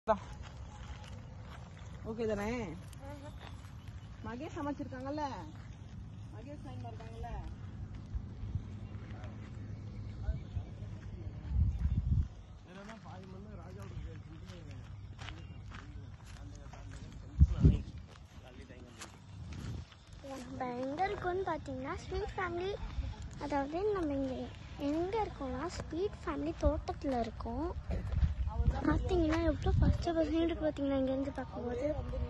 okay தானே Mahesh சமைச்சிருக்காங்கல்ல Mahesh sign இருக்காங்கல்ல நம்ம எங்கே இருக்கோம்னு பார்த்தீங்கன்னா ஸ்வீட் ஃபேமிலி அதாவது நம்ம இங்கே எங்கே இருக்கோம்னா ஸ்வீட் ஃபேமிலி தோட்டத்தில் இருக்கோம் பார்த்தீங்கன்னா எவ்வளோ பச்சை பசங்க இருக்கு பார்த்தீங்கன்னா இங்கேருந்து பார்க்கும்போது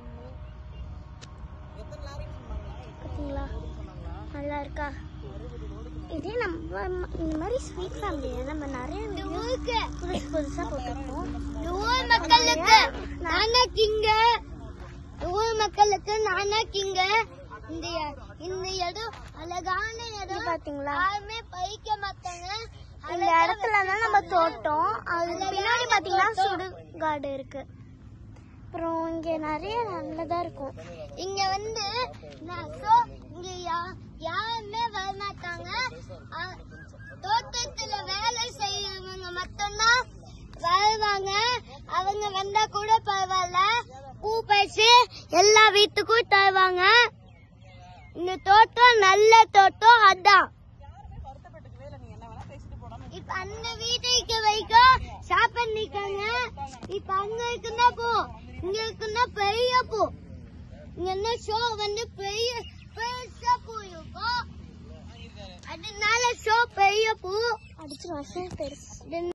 பார்த்தீங்களா நல்லா இருக்கா இதே நம்ம ம- இந்த மாதிரி ஸ்வீட் ஃபேமிலியில் நம்ம நிறைய வீடியோ புதுசு புதுசாக போட்டிருக்கோம் ஊர் மக்களுக்கு நானா கிங்க ஊர் மக்களுக்கு நானா கிங்க இந்த இந்த இடம் அழகான இது இடம் பார்த்தீங்களா யாருமே பறிக்க மாட்டாங்க இந்த இடத்துல தான் நம்ம தோட்டம் அதுக்கு பின்னாடி பார்த்தீங்கன்னா சுடுகாடு இருக்கு அப்புறம் இங்கே நிறைய நல்லதா இருக்கும் இங்க வந்து நான் so இங்க யா- யாருமே வர மாட்டாங்க அ- தோட்டத்துல வேலை செய்யறவங்க மட்டும்தான் வருவாங்க அவங்க வந்தா கூட பரவாயில்ல பூ பறிச்சு எல்லா வீட்டுக்கும் தருவாங்க இந்த தோட்டம் நல்ல தோட்டம் அதான் இப்ப அந்த வீட்டுக்கு வைக்கும் ஷாப்பிங் நிக்காங்க இப்ப அங்க இருக்குன்னா போ இங்க இருக்குன்னா பெரிய பூ இங்க என்ன ஷோ வந்து பெரிய பெருசா பூ இருக்கும் அதனால ஷோ பெரிய பூ அடிச்சு வருஷம் பெருசு இது